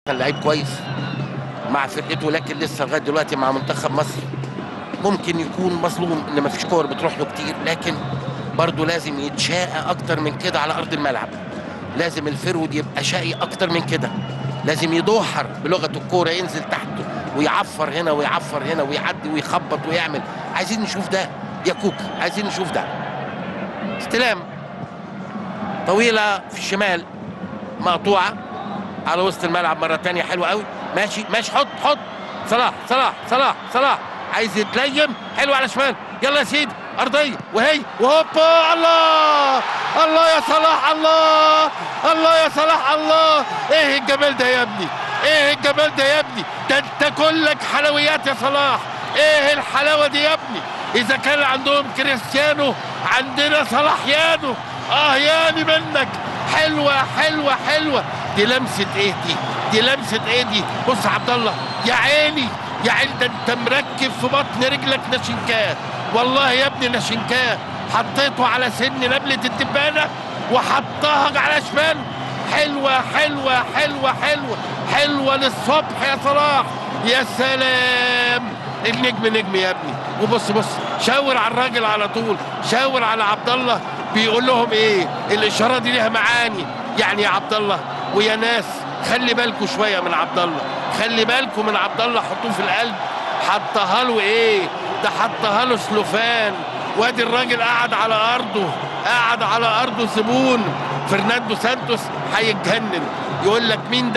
كان لعيب كويس مع فرقته لكن لسه لغايه دلوقتي مع منتخب مصر ممكن يكون مظلوم ان مفيش كور بتروح له كتير لكن برضه لازم يتشاقى اكتر من كده على ارض الملعب لازم الفرود يبقى شقي اكتر من كده لازم يدوحر بلغه الكوره ينزل تحته ويعفر هنا ويعفر هنا ويعدي ويخبط ويعمل عايزين نشوف ده يا كوكي عايزين نشوف ده استلام طويله في الشمال مقطوعه على وسط الملعب مره تانية حلوه قوي ماشي ماشي حط حط صلاح صلاح صلاح صلاح عايز يتليم حلو على شمال يلا يا سيدي ارضيه وهي وهوبا الله الله يا صلاح الله الله يا صلاح الله ايه الجمال ده يا ابني ايه الجمال ده يا ابني ده انت كلك حلويات يا صلاح ايه الحلاوه دي يا ابني اذا كان عندهم كريستيانو عندنا صلاح يانو اه ياني منك حلوه حلوه حلوه دي لمسه ايه دي دي لمسه ايه دي بص يا عبد الله يا عيني يا عيني ده انت مركب في بطن رجلك ناشنكاه والله يا ابني ناشنكاه حطيته على سن نبله الدبانه وحطها على شمال حلوه حلوه حلوه حلوه حلوه للصبح يا صلاح يا سلام النجم نجم يا ابني وبص بص شاور على الراجل على طول شاور على عبد الله بيقول لهم ايه الاشاره دي ليها معاني يعني يا عبد الله ويا ناس خلي بالكم شويه من عبد الله خلي بالكم من عبد الله حطوه في القلب حطها له ايه ده حطها له سلوفان وادي الراجل قاعد على ارضه قاعد على ارضه زبون فرناندو سانتوس هيتجنن يقول لك مين ده